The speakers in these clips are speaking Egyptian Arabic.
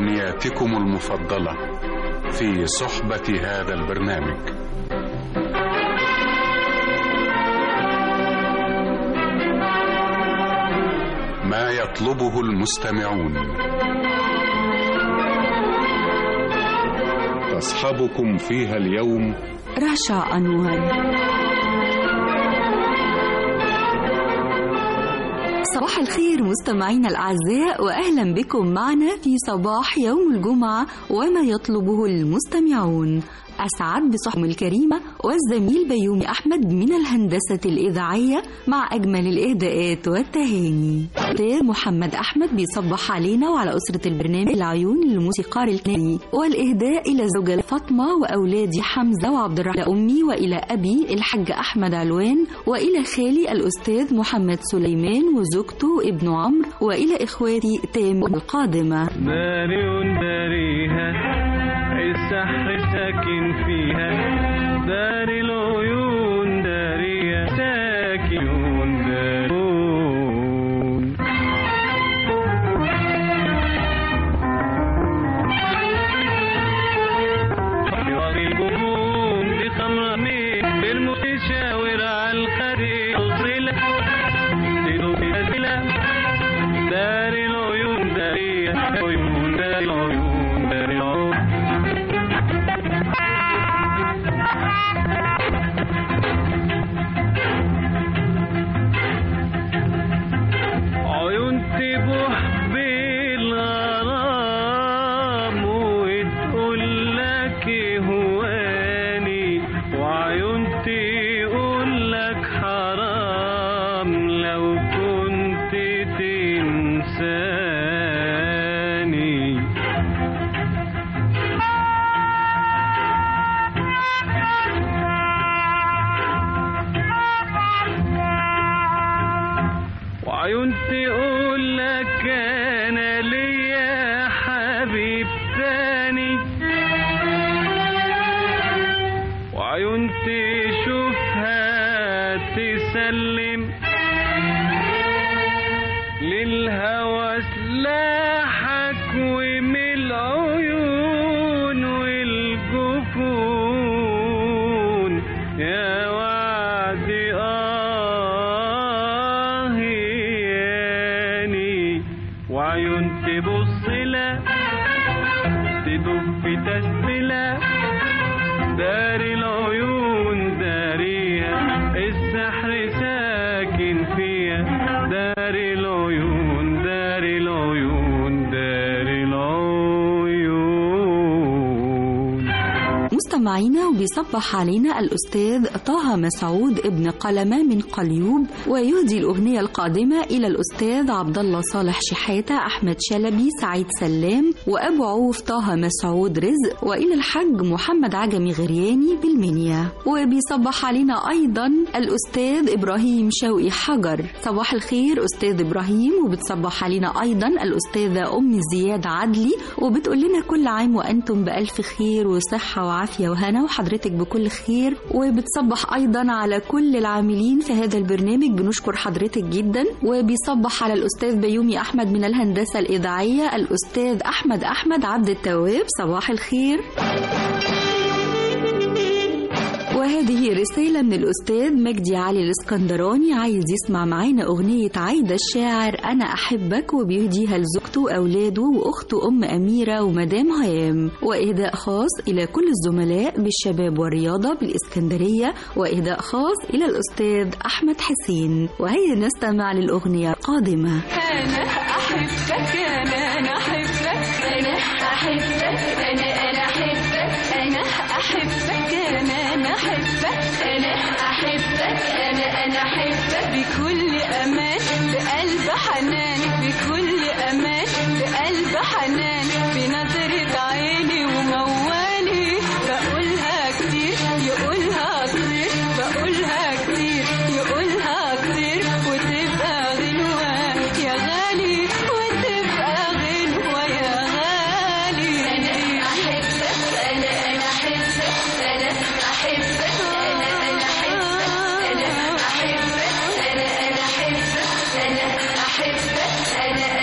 أغنياتكم المفضلة في صحبة هذا البرنامج ما يطلبه المستمعون تصحبكم فيها اليوم رشا أنور صباح الخير مستمعينا الأعزاء وأهلا بكم معنا في صباح يوم الجمعة وما يطلبه المستمعون أسعد بصحبة الكريمة والزميل بيومي أحمد من الهندسة الإذاعية مع أجمل الإهداءات والتهاني أستاذ محمد أحمد بيصبح علينا وعلى أسرة البرنامج العيون للموسيقار الكندي والإهداء إلى زوجة فاطمة وأولادي حمزة وعبد الرحمن أمي وإلى أبي الحاج أحمد علوان وإلى خالي الأستاذ محمد سليمان وزوجته ابن عمرو وإلى إخواتي تام القادمة داري داريها السحر ساكن فيها دار العيون دارية ساكن دارون الجبون دي خمرانين بالمتشاور على الخريق وصلة تدوب نازلة دار العيون دارية عيون دار العيون دار العيون عيون تبوح بالغرام وتقول لك هواني وعيون تقول لك حرام لو كنت تنساني وعيون تقول لك انا ليا حبيب تاني وعيون تشوفها تسلم للهوى سلاحك ومن العيون والجفون يا وعدي آه ياني وعيون تبص لا تدب في تسبلة داري العيون داريها السحر ساكن فيها داري العيون داري العيون داري العيون مستمعينا وبيصبح علينا الأستاذ طه مسعود ابن قلمة من قليوب ويهدي الأغنية القادمة إلى الأستاذ عبد الله صالح شحاتة أحمد شلبي سعيد سلام وأبو عوف طه مسعود رزق وإلى الحاج محمد عجمي غرياني بالمنيا وبيصبح علينا أيضا الأستاذ إبراهيم شوقي حجر صباح الخير أستاذ إبراهيم وبتصبح علينا أيضا الأستاذة أم زياد عدلي وبتقول لنا كل عام وأنتم بألف خير وصحة وعافية وهنا وحضرتك بكل خير وبتصبح أيضا على كل العاملين في هذا البرنامج بنشكر حضرتك جدا وبيصبح على الأستاذ بيومي أحمد من الهندسة الإذاعية الأستاذ أحمد أحمد عبد التواب صباح الخير وهذه رسالة من الأستاذ مجدي علي الإسكندراني عايز يسمع معانا أغنية عايدة الشاعر أنا أحبك وبيهديها لزوجته وأولاده وأخته أم أميرة ومدام هيام وإهداء خاص إلى كل الزملاء بالشباب والرياضة بالإسكندرية وإهداء خاص إلى الأستاذ أحمد حسين وهيا نستمع للأغنية القادمة أنا أحبك أنا أنا أحبك أنا أحبك أنا أنا أحبك أنا أحبك أنا أنا أحبك أنا أحبك أنا أنا أحبك بكل أمان بقلب حنان بكل أمان بقلب حنان بنظرة عيني وموالي بقولها كتير يقولها كتير بقولها كتير يقولها كتير وتبقى غنوة يا غالي وتبقى غنوة يا غالي أنا أحبك أنا أنا أحبك أنا أحبك أنا أنا أحبك أنا أحبك أنا أنا أحبك أنا أحبك أنا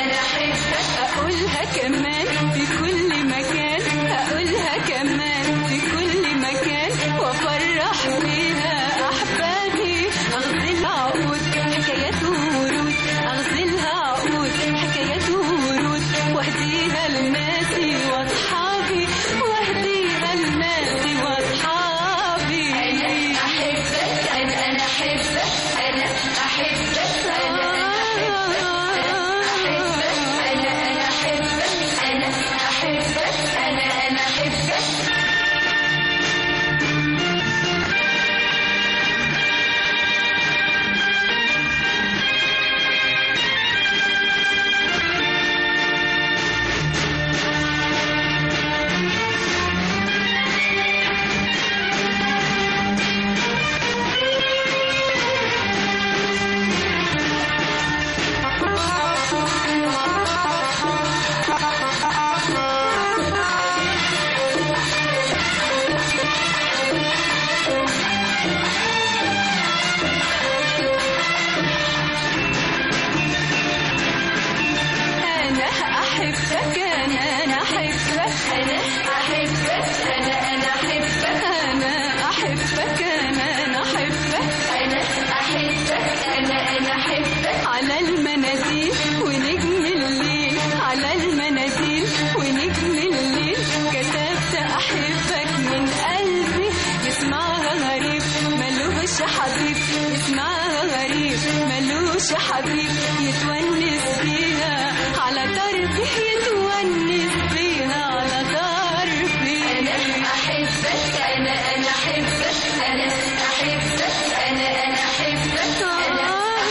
احبك انا انا احبك انا احبك انا انا احبك انا احبك انا انا احبك انا احبك انا انا احبك على المناديل ونجم الليل على المناديل ونجم الليل كتبت احبك من قلبي يسمعها غريب ملوش حبيب يسمعها غريب ملوش حبيب يتونس بيها على دربي يتونس بيها على دربي انا احبك انا انا احبك انا احبك انا انا احبك انا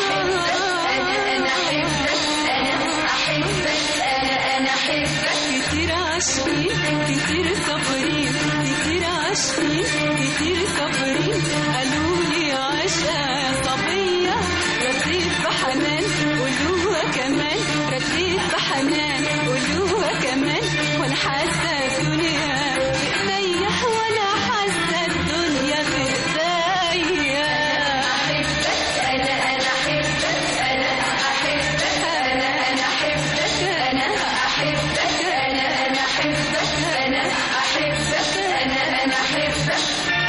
احبك انا انا احبك انا انا احبك انا انا احبك كتير عاشقين كتير صابرين كتير عاشقين كتير صابرين قالوا لي عشقة يا صبية رديت بحنان قولوها كمان رديت بحنان قولوها كمان وانا حاسة الدنيا بإيديا وانا حاسة الدنيا بإيديا أنا أنا أحبك أنا أنا أحبك أنا أنا أحبك أنا أحبك أنا أنا أحبك أنا أحبك أنا أنا أحبك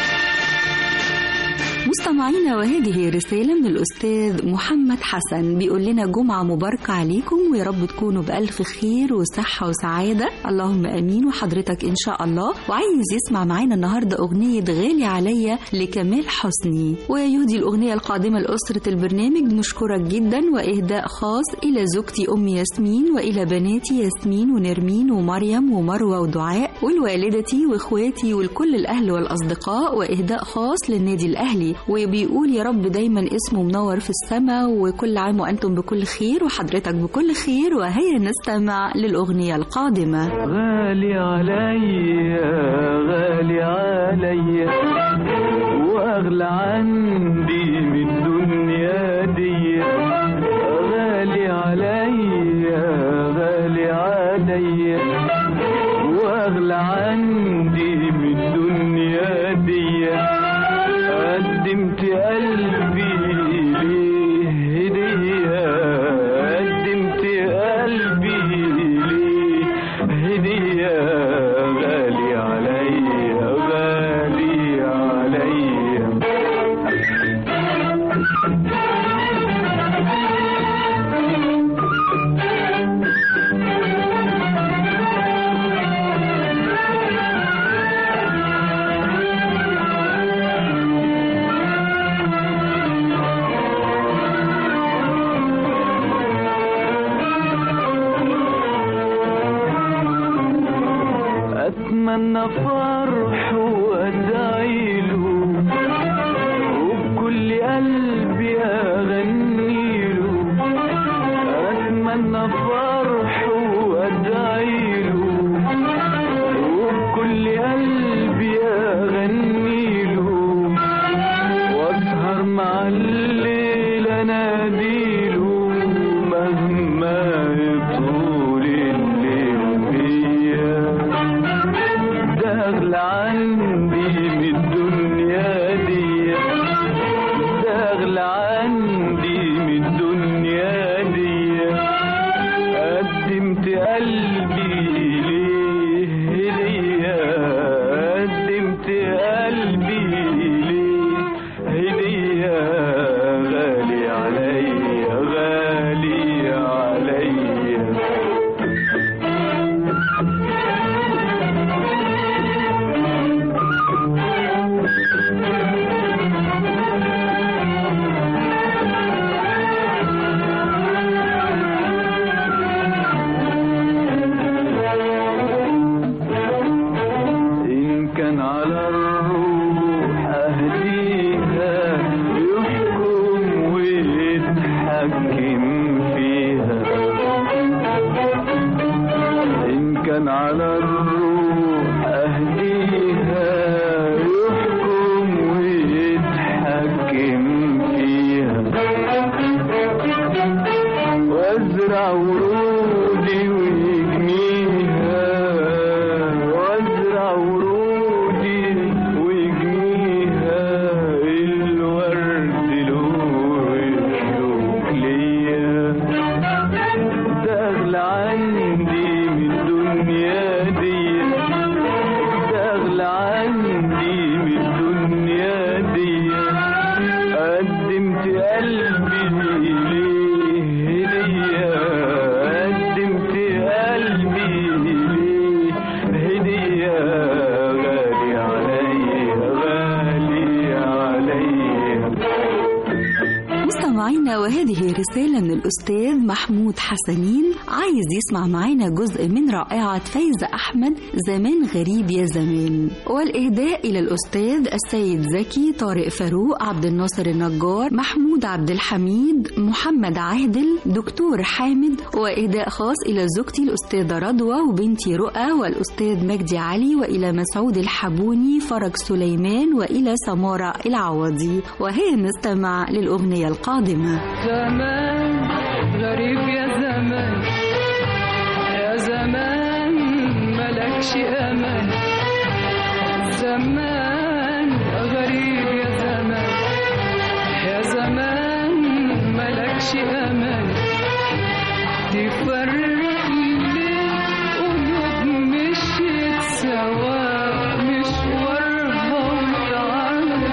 مستمعينا وهذه رسالة من الأستاذ محمد حسن بيقول لنا جمعة مباركة عليكم ويا رب تكونوا بألف خير وصحة وسعادة اللهم أمين وحضرتك إن شاء الله وعايز يسمع معانا النهاردة أغنية غالي عليا لكمال حسني ويهدي الأغنية القادمة لأسرة البرنامج نشكرك جدا وإهداء خاص إلى زوجتي أم ياسمين وإلى بناتي ياسمين ونرمين ومريم ومروة ودعاء والوالدتي وإخواتي ولكل الأهل والأصدقاء وإهداء خاص للنادي الأهلي وبيقول يا رب دايما اسمه منور في السماء وكل عام وأنتم بكل خير وحضرتك بكل خير وهيا نستمع للأغنية القادمة غالي عليا غالي عليا واغلى عندي من الدنيا دي غالي عليا غالي عليا واغلى عندي من الدنيا دي قدمت قلبي ليه هدية قدمت قلبي ليه هدية غالي عليا غالي عليا اتمنى فرح وادعي له وبكل قلبي اغني له اتمنى فرح وادعي له وبكل قلبي اغني له واسهر مع الليل اناديله مهما يطول الليل بيا ده اغلى عندي من الدنيا دي ده اغلى عندي من الدنيا دي قدمت قلبي ليه هدية قدمت قلبي ليه هدية غالي عليا غالي عليا إن كان على الروح أهديها يحكم ويتحكم فيها إن كان على الروح أهديها يحكم ويتحكم فيها وازرع ورودي ويجنيها وازرع ورودي ويجنيها الورد له يشوق ليا ده اغلى عندي الأستاذ محمود حسنين عايز يسمع معانا جزء من رائعة فايزة أحمد زمان غريب يا زمان والإهداء إلى الأستاذ السيد زكي طارق فاروق عبد الناصر النجار محمود عبد الحميد محمد عادل دكتور حامد وإهداء خاص إلى زوجتي الأستاذة رضوى وبنتي رؤى والأستاذ مجدي علي وإلى مسعود الحبوني فرج سليمان وإلى سمارة العوضي وهي نستمع للأغنية القادمة زمان غريب يا زمان يا زمان ملكش امان زمان غريب يا زمان يا زمان ملكش امان تفرق ليه قلوب مشيت سوا مشوارها وتعالى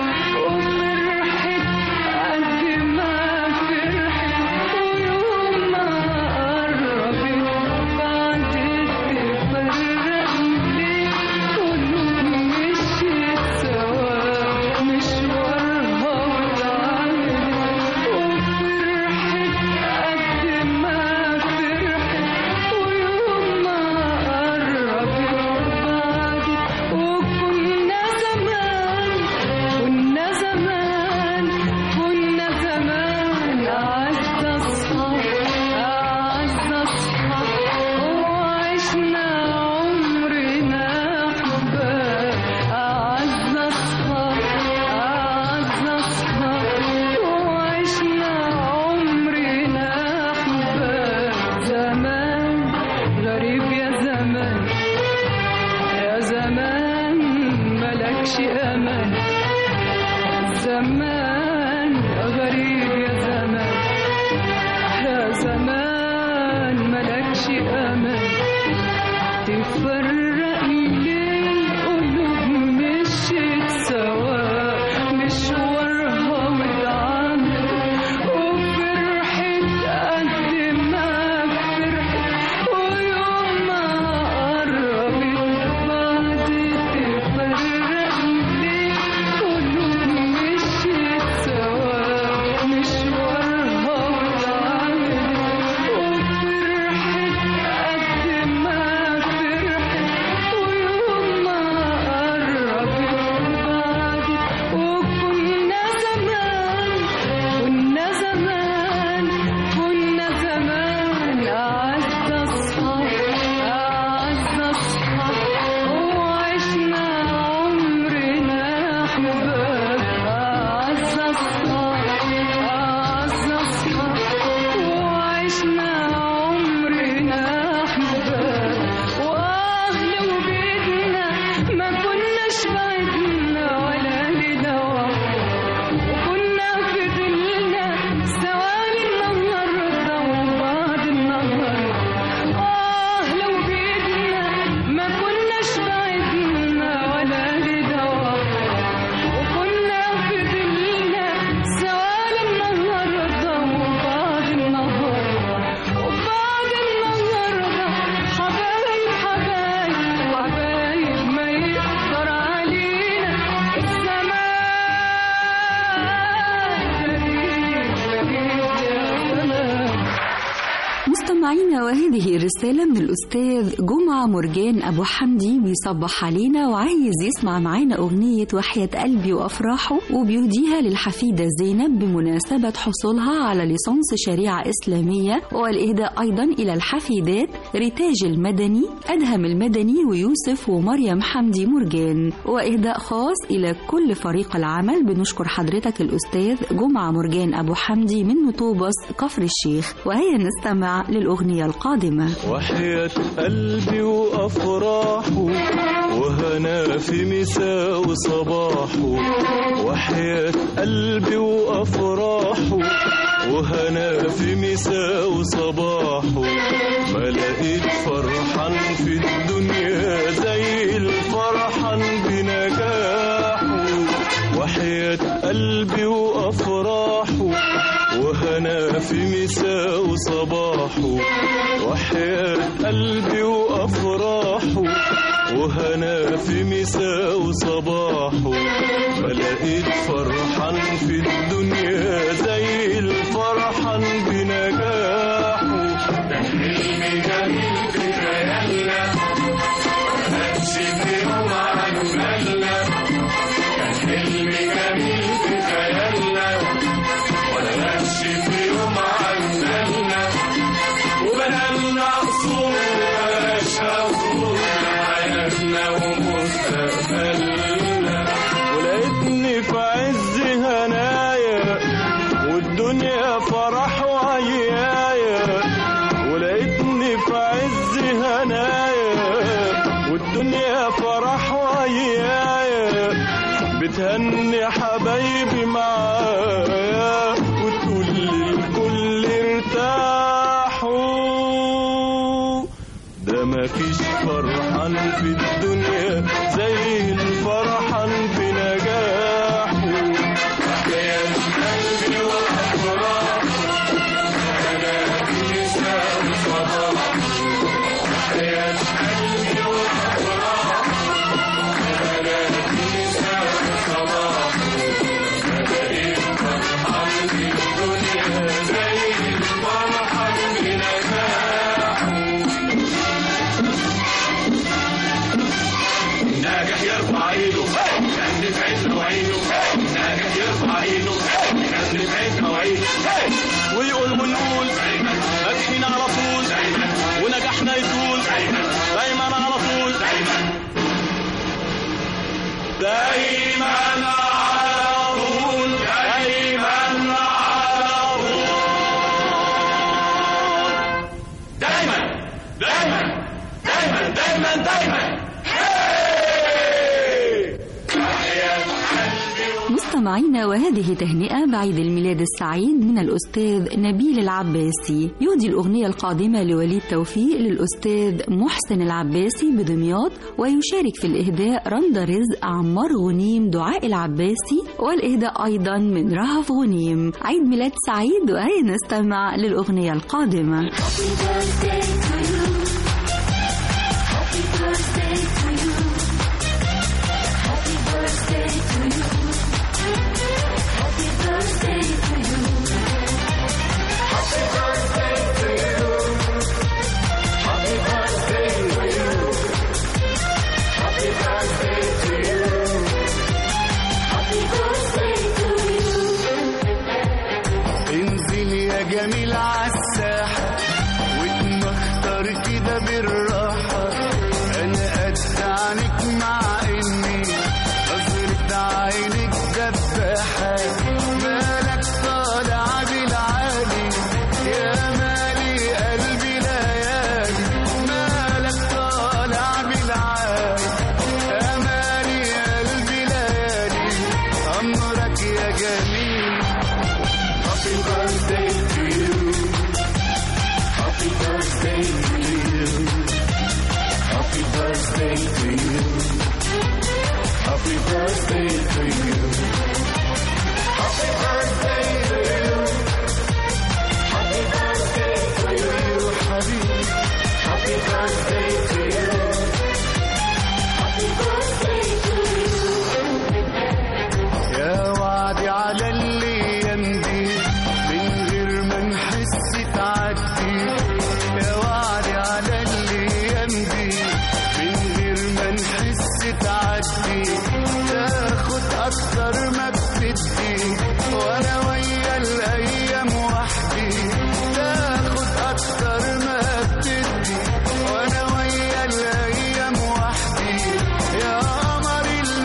وفرحت قد ما فرحت ويوم ما قربت بعد تفرق ليه قلوب مشيت سوا مشوارها وتعالى وفرحت قد ما فرحت ويوم ما قربت بعد وكنا زمان كنا زمان كنا زمان أعز أصحاب أعز أصحاب وعشنا عمرنا أحباب أعز أصحاب أعز أصحاب وعشنا عمرنا أحباب زمان غريب يا زمان يا زمان ملكش أمان زمان غريب يا زمان يا زمان ملكش أمان تفرق ليه القلوب مشيت سوا مشوارها واتعامل وفرحت قد ما فرحت ويوم ما قربت بعد تفرق ليه قلوب مشيت سوا مشوارها واتعامل وفرحت قد ما فرحت ويوم ما قربت بعد وكنا زمان كنا زمان كنا زمان أعز أصحاب أعز أصحاب وعشنا عمرنا أحباب أعز أصحاب أعز أصحاب وعشنا عمرنا أحباب وأهل وبيتنا ما كناش بعدنا ولا لدوا وكنا في ظلنا سوالي النهارده وبعد النهارده آه لو بيدنا ما كناش بعدنا ولا لدوا وكنا في ظلنا سوالي النهارده وبعد النهارده وبعد النهارده حبايب حبايب حبايب ما يقدر علينا الزمان غريب غريب يا زمان مستمعينا وهذه رسالة من الأستاذ جمعة مرجان أبو حمدي بيصبح علينا وعايز يسمع معانا أغنية وحياة قلبي وأفراحه وبيهديها للحفيدة زينب بمناسبة حصولها على ليسانس شريعة إسلامية والإهداء أيضا إلى الحفيدات ريتاج المدني أدهم المدني ويوسف ومريم حمدي مرجان وإهداء خاص إلى كل فريق العمل بنشكر حضرتك الأستاذ جمعة مرجان أبو حمدي من نطوبس كفر الشيخ وهي نستمع للأغنية القادمة وحياة قلبي وأفراحه وهنا في مساء وصباحه وحياة قلبي وأفراحه وهنا في مساء وصباحه ما لقيت فرحان في الدنيا زي الفرحان بنجاحه وحياة قلبي وأفراحه وهنا في مساء وصباحه وحياة قلبي وأفراحه وهنا في مساء وصباحه ما لقيت فرحان في الدنيا زي الفرحان بنجاحه تهني حبايبي معايا وتقول للكل ارتاحوا ده مفيش فرحان في الدنيا زي الفرحان بنجاحه يا قلبي وأفراحه أنا نساء صباحه يا قلبي وأفراحه أنا نساء صباحه بقيت فرحان في الدنيا زي الفرحان بنجاحه ناجح يرفع ايده كان في عينه وعينه ناجح يرفع ايده كان في عينه وعينه ويقول ونقول ناجحين على طول ونجاحنا يطول دايما على طول دايما على طول دايما على طول دايما دايما دايما دايما دايما مستمعينا وهذه تهنئة بعيد الميلاد السعيد من الأستاذ نبيل العباسي يهدي الأغنية القادمة لوليد توفيق للأستاذ محسن العباسي بدمياط ويشارك في الإهداء رندا رزق عمار غنيم دعاء العباسي والإهداء أيضا من رهف غنيم عيد ميلاد سعيد وهيا نستمع للأغنية القادمة انزل يا جميل عالساحة واتمختر كده بالراحة أنا قد عنك مع إني نظرة عينك دباحة مالك طالع بالعالي يا مالي قلبي ليالي مالك طالع بالعالي يا مالي قلبي ليالي أمرك يا جميل Happy birthday to you. Happy birthday to you. Happy birthday to you. Happy birthday to you. Happy birthday to you. Happy birthday to you, حبيبي. Happy birthday to you. Happy birthday to you. يا وعدي على الايام دي من غير ما نحس تعدي يا وعدي على الايام دي من غير ما نحس تعدي تاخد اكتر ما بتدي وانا ويا الايام وحدي تاخد اكتر ما بتدي وانا ويا الايام وحدي يا قمر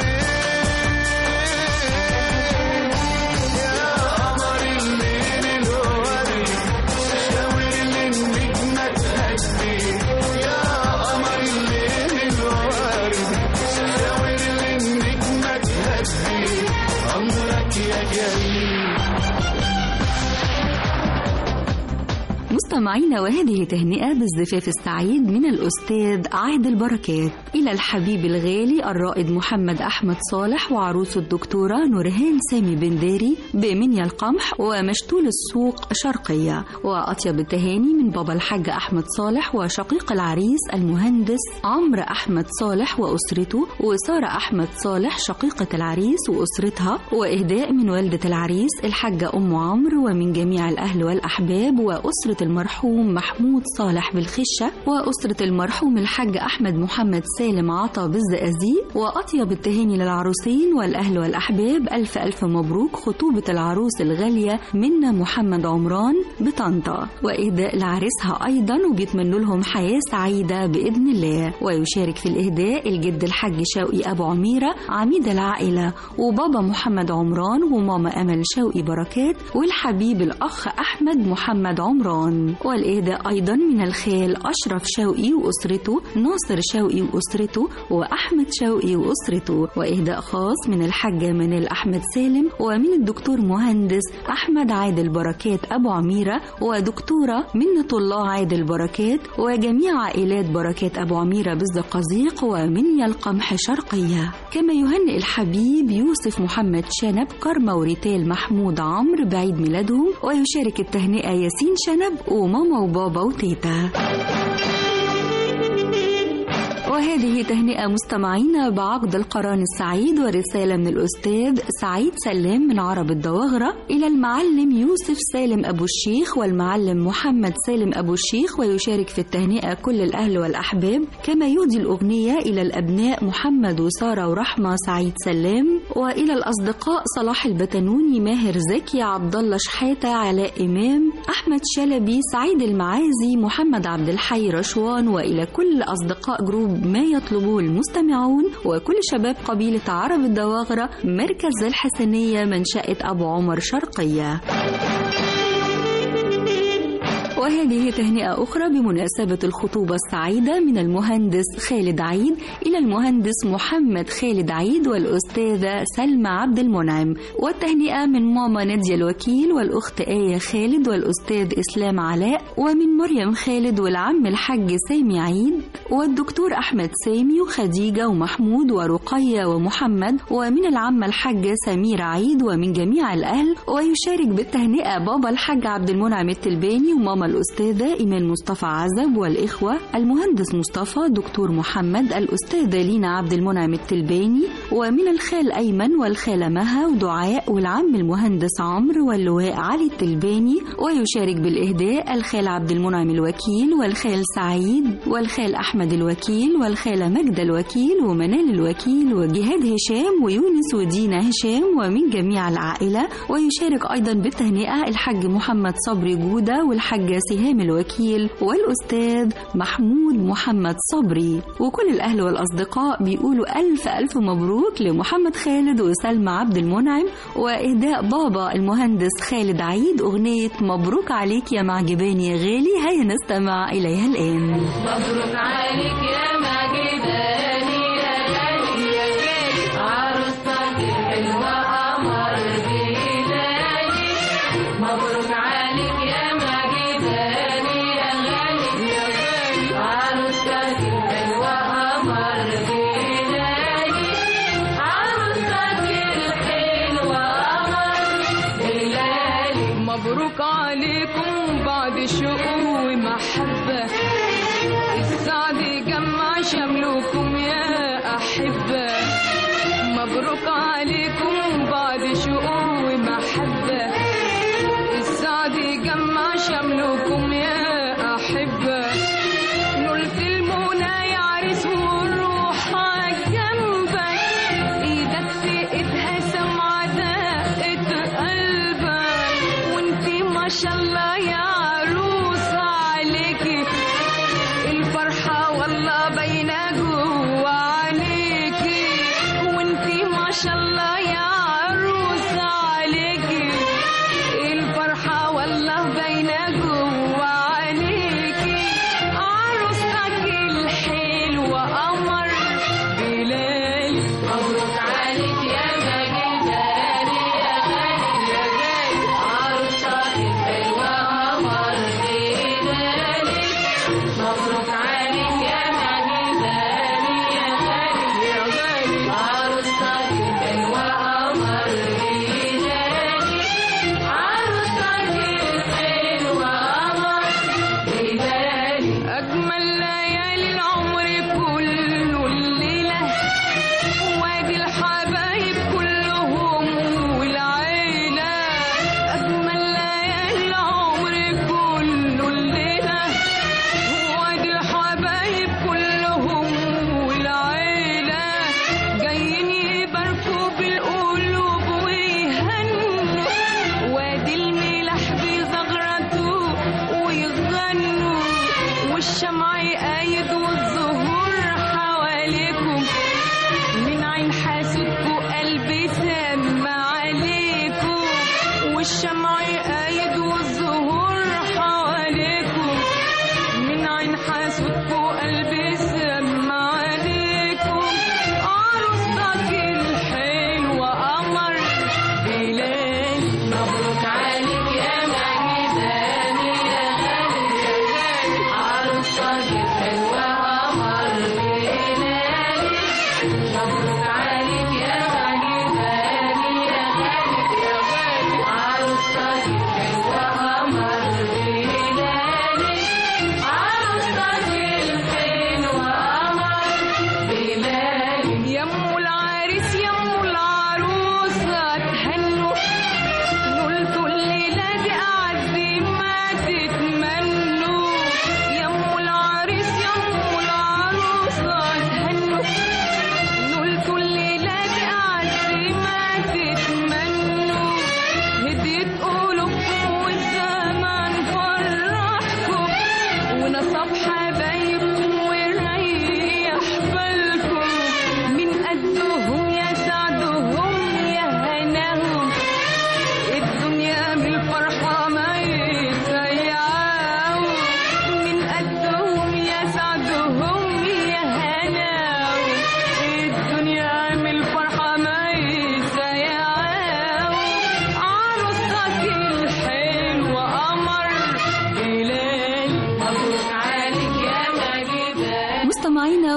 الليل يا قمر الليل الورد شاور للنجمة تهدي يا قمر الليل الورد شاور للنجمة تهدي أمرك يا جميل مستمعينا وهذه تهنئة بالزفاف السعيد من الأستاذ عهد البركات إلى الحبيب الغالي الرائد محمد أحمد صالح وعروسه الدكتورة نورهان سامي بنداري بمنيا القمح ومشتول السوق شرقية وأطيب التهاني من بابا الحاج أحمد صالح وشقيق العريس المهندس عمرو أحمد صالح وأسرته وسارة أحمد صالح شقيقة العريس وأسرتها وإهداء من والدة العريس الحاجة أم عمرو ومن جميع الأهل والأحباب وأسرة المرحوم محمود صالح بالخشة وأسرة المرحوم الحاج أحمد محمد سالم عطا بالزقازيق وأطيب التهاني للعروسين والأهل والأحباب ألف ألف مبروك خطوبة العروس الغالية منا محمد عمران بطنطا وإهداء لعريسها أيضا وبيتمنوا لهم حياة سعيدة بإذن الله ويشارك في الإهداء الجد الحاج شوقي أبو عميرة عميد العائلة وبابا محمد عمران وماما أمل شوقي بركات والحبيب الأخ أحمد محمد عمران رشوان والإهداء أيضا من الخال أشرف شوقي وأسرته ناصر شوقي وأسرته وأحمد شوقي وأسرته وإهداء خاص من الحاجة منال أحمد سالم ومن الدكتور مهندس أحمد عادل بركات أبو عميرة ودكتورة منة الله عادل بركات وجميع عائلات بركات أبو عميرة بالزقازيق ومن القمح شرقية كما يهنئ الحبيب يوسف محمد شنب كرمة وريتال محمود عمرو بعيد ميلادهم ويشارك التهنئة ياسين شنب وماما وبابا وتيتا وهذه تهنئة مستمعينا بعقد القران السعيد ورسالة من الأستاذ سعيد سلام من عرب الدواغرة إلى المعلم يوسف سالم أبو الشيخ والمعلم محمد سالم أبو الشيخ ويشارك في التهنئة كل الأهل والأحباب كما يهدي الأغنية إلى الأبناء محمد وسارة ورحمة سعيد سلام وإلى الأصدقاء صلاح البتنوني ماهر زكي عبد الله شحاتة علاء إمام أحمد شلبي سعيد المعازي محمد عبد الحي رشوان وإلى كل أصدقاء جروب ما يطلبه المستمعون وكل شباب قبيلة عرب الدواغرة مركز الحسنية منشأة أبو عمر شرقية وهذه تهنئة أخرى بمناسبة الخطوبة السعيدة من المهندس خالد عيد إلى المهندس محمد خالد عيد والأستاذة سلمى عبد المنعم والتهنئة من ماما نادية الوكيل والأخت آية خالد والأستاذ إسلام علاء ومن مريم خالد والعم الحاج سامي عيد والدكتور أحمد سامي وخديجة ومحمود ورقية ومحمد ومن العمة الحاجة سميرة عيد ومن جميع الأهل ويشارك بالتهنئة بابا الحاج عبد المنعم التلباني وماما الأستاذة إيمان مصطفى عزب والإخوة المهندس مصطفى دكتور محمد الأستاذة لينا عبد المنعم التلباني ومن الخال أيمن والخالة مها ودعاء والعم المهندس عمرو واللواء علي التلباني ويشارك بالإهداء الخال عبد المنعم الوكيل والخال سعيد والخال أحمد الوكيل والخالة مجدة الوكيل ومنال الوكيل وجهاد هشام ويونس ودينا هشام ومن جميع العائلة ويشارك أيضا بالتهنئة الحاج محمد صبري جودة والحاجة سهام الوكيل والأستاذ محمود محمد صبري وكل الأهل والأصدقاء بيقولوا ألف ألف مبروك لمحمد خالد وسلمى عبد المنعم وإهداء بابا المهندس خالد عيد أغنية مبروك عليك يا معجباني يا غالي هيا نستمع إليها الآن مبروك عليك يا معجباني يا غالي يا غالي عروستك الحلوة قمر بلالي مبروك عليك يا معجباني يا غالي يا غالي عروستك الحلوة قمر بلالي عروستك الحلوة قمر بلالي مبروك عليكم بعد شوق ومحبة السعد يجمع شملكم يا أحبة مبروك عليكم بعد شوق ومحبة السعد يجمع شملكم يا أحبة نلت المنى يا عريس والروح جنبك ايدك في ايدها سمعة دقة قلبك وانتي ما شاء الله يا عروسة عليكي الفرحة والله باينة جوا عليكي وانتي ما شاء الله يا عروسة عليكي الفرحة والله باينة جوا عليكي عروستك الحلوة قمر بلال مبروك عليك يا معجباني يا غالي يا غالي عروستك الحلوة قمر بلالي مبروك عليك يا معجباني يا غالي يا غالي عروستك الحلوة قمر بلالي عروستك الحلوة قمر بلالي أجمل ليالي العمر كله الليلة وادي الحبايب كلهم والعيلة أجمل ليالي العمر كله الليلة وادي الحبايب كلهم والعيلة جايين يباركوا بالقلوب ويهنوا وادي الملاح بيزغرطوا ويغنوا والشمع يقايد والزهور حواليكم من عين حاسدكوا قلبي سامع عليكم والشمع يقايد والزهور حواليكم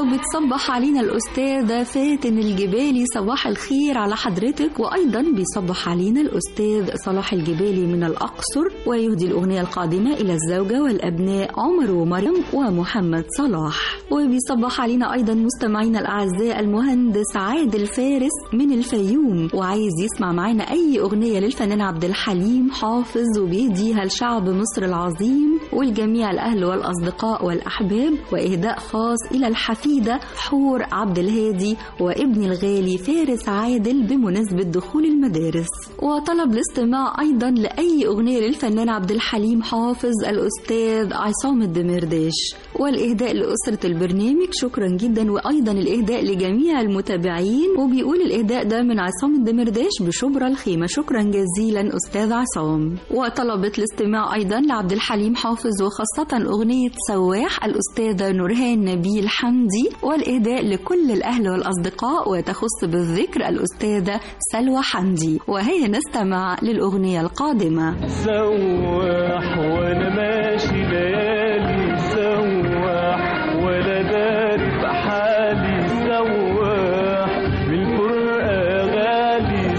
وبتصبح علينا الأستاذة فاتن الجبالي صباح الخير على حضرتك وأيضا بيصبح علينا الأستاذ صلاح الجبالي من الأقصر ويهدي الأغنية القادمة إلى الزوجة والأبناء عمر ومريم ومحمد صلاح وبيصبح علينا أيضا مستمعينا الأعزاء المهندس عادل فارس من الفيوم وعايز يسمع معانا أي أغنية للفنان عبد الحليم حافظ وبيهديها لشعب مصر العظيم والجميع الأهل والأصدقاء والأحباب وإهداء خاص إلى الحفيدة حور عبد الهادي وابن الغالي فارس عادل بمناسبة دخول المدارس وطلب الاستماع أيضا لأي أغنية للفنان عبد الحليم حافظ الأستاذ عصام الدمرداش والإهداء لأسرة البرنامج شكرا جدا وأيضا الإهداء لجميع المتابعين وبيقول الإهداء ده من عصام الدمرداش بشبرا الخيمة شكرا جزيلا أستاذ عصام وطلبت الاستماع أيضا لعبد الحليم حافظ وخاصة أغنية سواح الأستاذة نورهان نبيل حمدي والإهداء لكل الأهل والأصدقاء وتخص بالذكر الأستاذة سلوى حمدي وهي نستمع للأغنية القادمة سواح وانا ماشي ليالي سواح ولا داري بحالي سواح بالفرقة غالي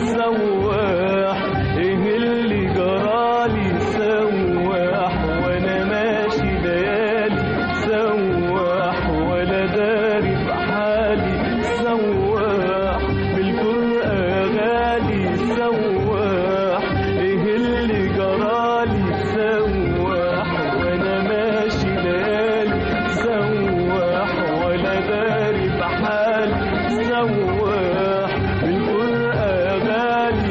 سواح ايه اللي جرالي سواح وانا ماشي ليالي سواح ولا داري بحالي سواح بالفرقة غالي سواح ايه اللي جرالي سواح وانا ماشي ليالي سواح ولا داري بحالي سواح بالفرقة غالي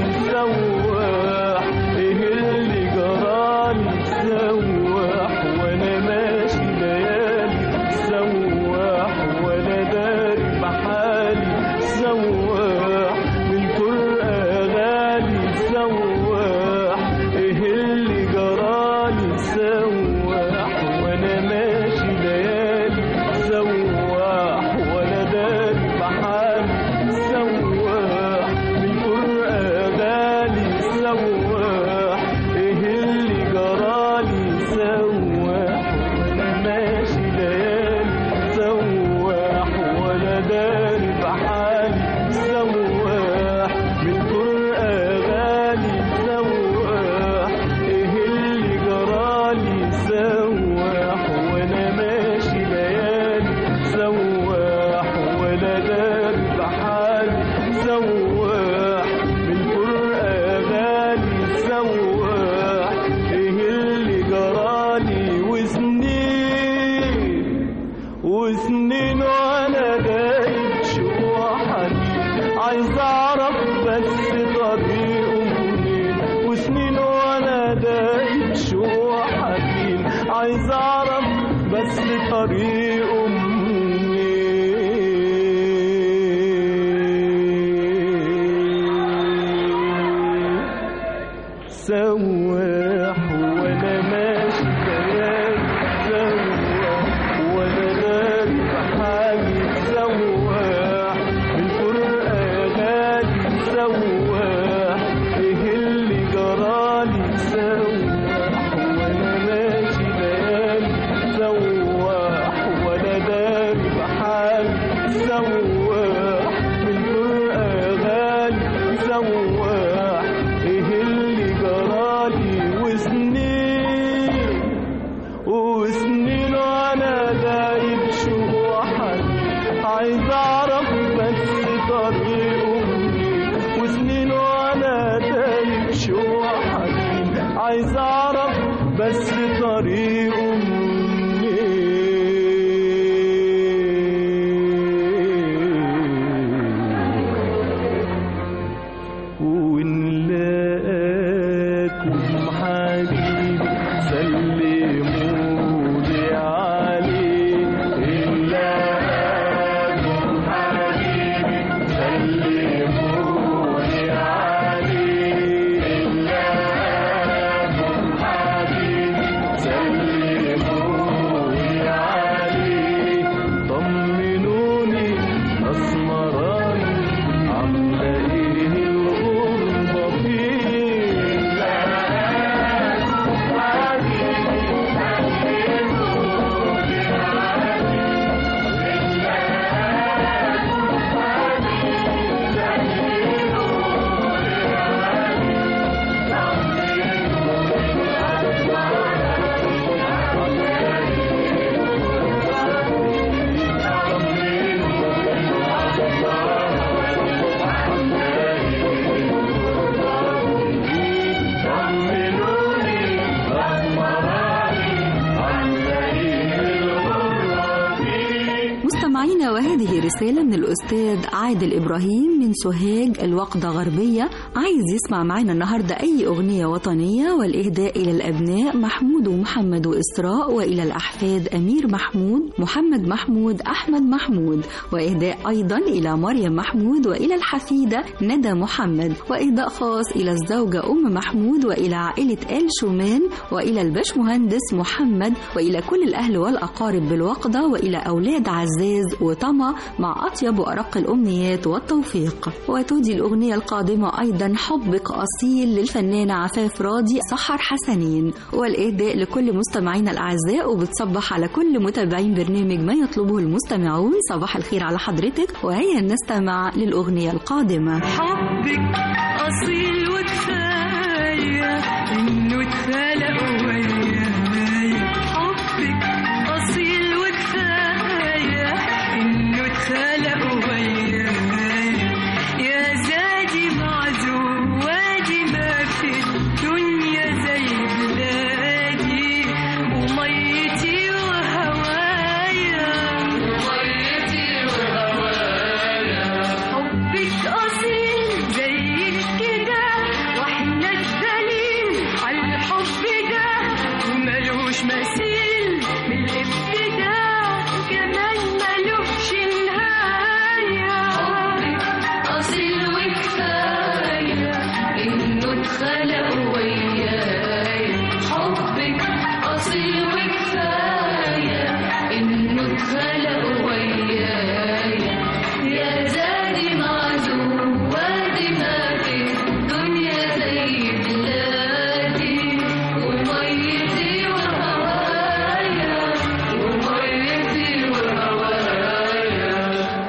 سواح ايه اللي جرالي سواح وانا ماشي ليالي سواح ولا داري بحالي سواح بالفرقة غالي سواح ايه اللي جرالي سواح وانا ماشي ليالي سواح ولا داري بحالي سواح بالفرقة غالي سواح ايه اللي جرالي سواح وانا ماشي ليالي سواح ولا داري بحالي سواح بالفرقة غالي سواح ايه اللي جرالي سواح وانا ماشي ليالي سواح ولا داري بحالي سواح بالفرقة غالي سواح ايه اللي جرالي وسنين وسنين وانا دايب شوحني عايز اعرف بس طريقه منين وسنين وانا دايب شوحني عايز اعرف بس طريقه منين سواح وانا ماشي ليالي سواح وانا داري بحالي سواح بالفرقة غالي سواح ايه اللي جرالي سواح وانا ماشي ليالي سواح وانا داري بحالي سواح بالفرقة غالي سواح ايه اللي جرالي وسنين وسنين وانا دايب شوحني عايز اعرف بس طريقه منين وسنين وانا دايب شوحني عايز اعرف بس طريقه منين وإن لقاكم حبيبي سلموا لي عليه إن لقاكم حبيبي مستمعينا وهذه رسالة من الأستاذ عادل إبراهيم من سوهاج الوقدة غربية عايز يسمع معنا النهاردة أي أغنية وطنية والإهداء إلى الأبناء محمود ومحمد وإسراء وإلى الأحفاد أمير محمود محمد محمود أحمد محمود وإهداء أيضا إلى مريم محمود وإلى الحفيدة ندى محمد وإهداء خاص إلى الزوجة أم محمود وإلى عائلة آل شومان وإلى الباشمهندس محمد وإلى كل الأهل والأقارب بالوقدة وإلى أولاد عزاز وطمع مع أطيب وأرق الأمنيات والتوفيق وتهدي الأغنية القادمة أيضا حبك أصيل للفنانة عفاف راضي سحر حسنين والإهداء لكل مستمعينا الأعزاء وبتصبح على كل متابعين برنامج ما يطلبه المستمعون صباح الخير على حضرتك وهيا نستمع للأغنية القادمة حبك أصيل وكفاية إنه اتخلق وياي حبك أصيل وكفاية إنه اتخلق وياي يا زادي معزوم وادي ما في الدنيا زي بلادي وميتي وهوايا وميتي وهوايا حبك أصيل زي كده واحنا الدليل على الحب ده وملوش مثيل من الابتداء كمان ملوش نهاية حبك أصيل وكفاية إنه اتخلق وياي حبك أصيل وكفاية إنه اتخلق وياي يا زادي معزوم وادي ما في الدنيا زي بلادي وميتي وهوايا وميتي وهوايا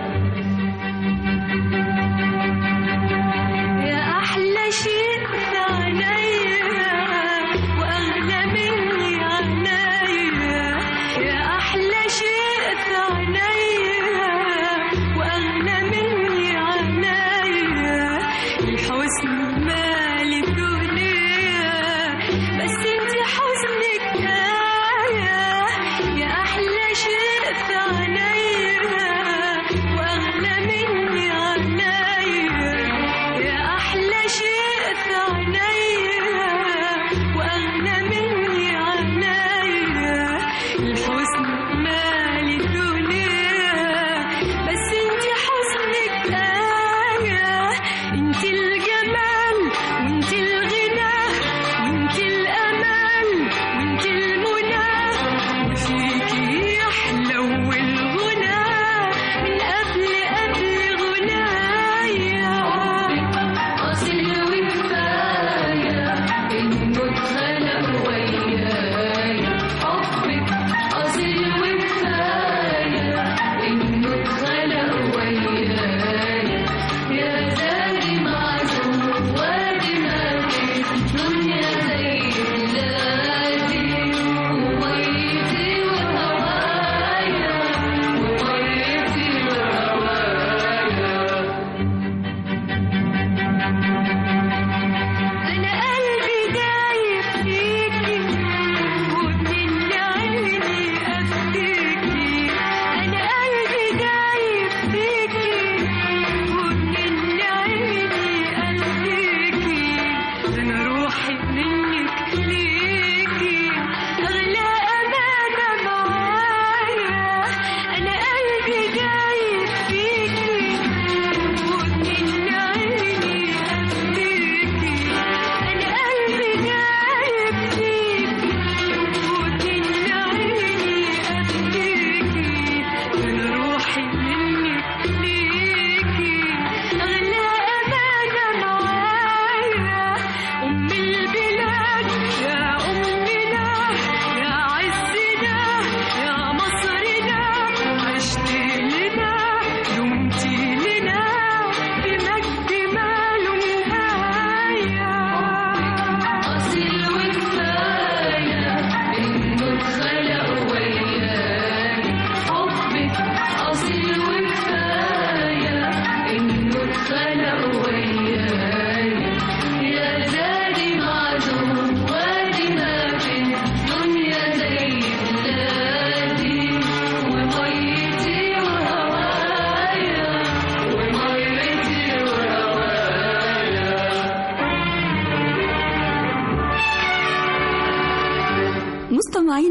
يا أحلى شيء في عينيا وأغلى مني عينيا يا أحلى شيء في عينيا وأغلى مني عينيا الحسن مالي الدنيا بس انت حزنك آية يا أحلى شيء في عينيا وأغلى مني عينيا يا أحلى شيء في عينيا وأغلى مني عينيا الحزن مالي الدنيا بس انت حزنك آية انت الجمال وانت الغنى وانت الأمل وانت المنى وفيكي يحلو الغنى من قبل قبل غنايا أصيل وكفاية إنه اتخلق وياي حبك أصيل وكفاية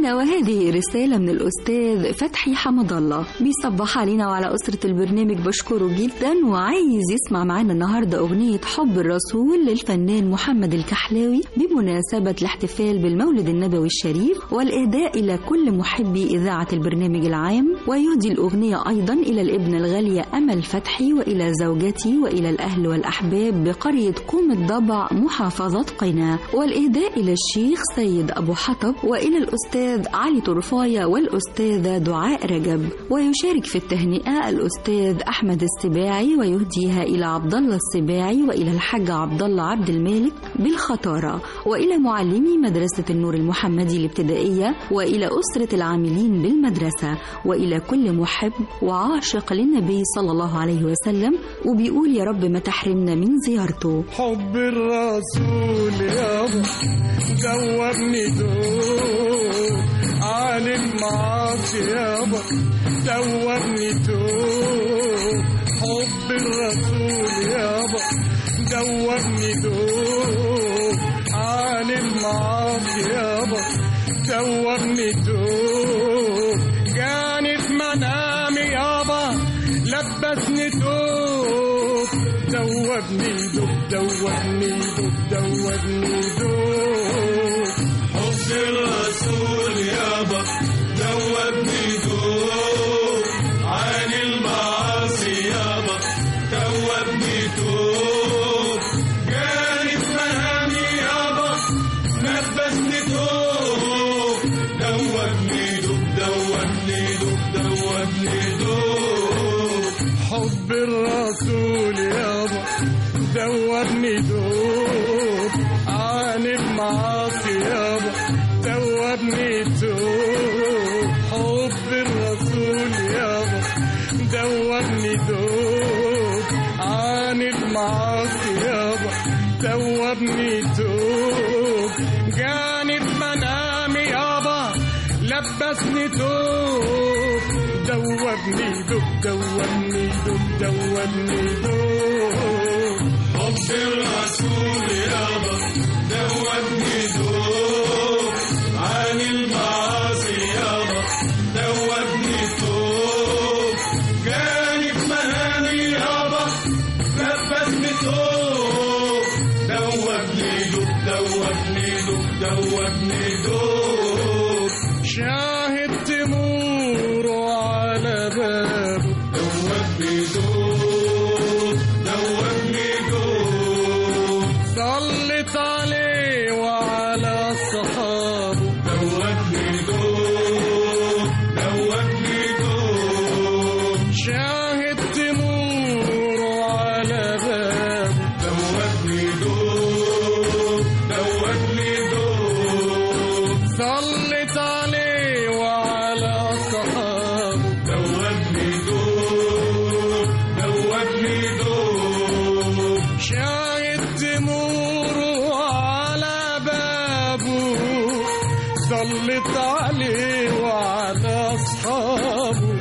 مستمعينا وهذه رسالة من الأستاذ فتحي حمد الله بيصبح علينا وعلى أسرة البرنامج بشكره جدا وعايز يسمع معانا النهاردة أغنية حب الرسول للفنان محمد الكحلاوي بمناسبة الاحتفال بالمولد النبوي الشريف والإهداء إلى كل محبي إذاعة البرنامج العام ويهدي الأغنية أيضا إلى الابنة الغالية أمل فتحي وإلى زوجتي وإلى الأهل والأحباب بقرية قوم الضبع محافظة قنا والإهداء إلى الشيخ سيد أبو حطب وإلى الأستاذ علي طرفاية والأستاذة دعاء رجب ويشارك في التهنئة الأستاذ أحمد السباعي ويهديها إلى عبد الله السباعي وإلى الحاج عبد الله عبد المالك بالخطارة وإلى معلمي مدرسة النور المحمدي الابتدائية وإلى أسرة العاملين بالمدرسة وإلى كل محب وعاشق للنبي صلى الله عليه وسلم وبيقول يا رب ما تحرمنا من زيارته حب الرسول يابا دوبني دوب عالم معاصي يابا دوبني دوب حب الرسول يابا دوبني دوب عالم معاصي يابا دوبني دوب جاني في منامي يابا لبسني دوب دوبني دوب دوبني دوب دوبني دوب حب الرسول يابا دوبني دوب عن المعاصي يابا دوبني دوب جاني في منامي يابا لبسني دوب دوبني دوب دوبني دوب دوبني دوب حب الرسول يابا دوبني دوب عن المعاصي يابا دوبني دوب حب الرسول يابا دوبني دوب عن المعاصي يابا دوبني دوب جاني في منامي يابا لبسني دوب دوبني دوب دوبني دوب دوبني دوب حب الرسول يابا دوبني دوب عن المعاصي يابا دوبني دوب جاني في منامي يابا لبسني دوب دوبني دوب دوبني دوب دوبني دوب شاهد تمور على بابه دوبني دوب دوبني دوب صلت عليه وعلى صحابه دوبني دوب دوبني دوب شاهد تمور على بابه دوبني دوب دوبني دوب صلت عليه وعلى صحابه دوبني دوب دوبني دوب شاهد تمور على بابه صلت عليه وعلى أصحابه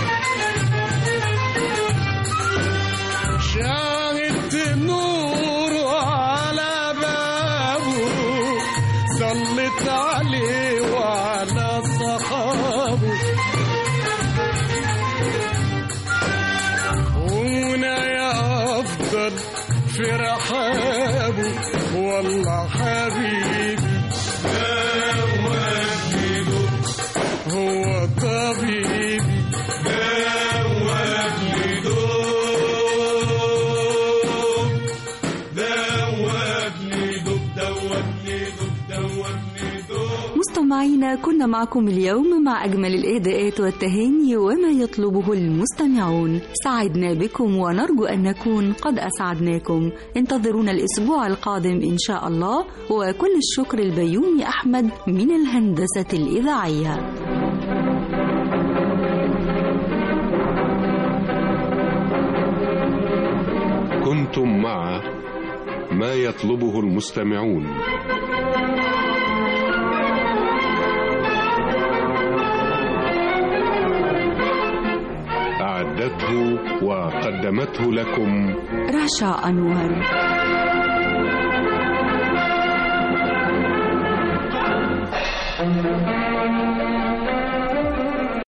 شاهد تمور على بابه صلت عليه وعلى صحابه هنا يا أفضل في رحابه والله حبيبي دوبني دوب هو طبيبي دوبني دوب دوبني دوب دوبني دوب دوبني دوب مستمعينا كنا معكم اليوم مع أجمل الإهداءات والتهاني وما يطلبه المستمعون سعدنا بكم ونرجو أن نكون قد أسعدناكم انتظرونا الأسبوع القادم إن شاء الله وكل الشكر البيومي أحمد من الهندسة الإذاعية كنتم مع ما يطلبه المستمعون أعدته وقدمته لكم رشا أنور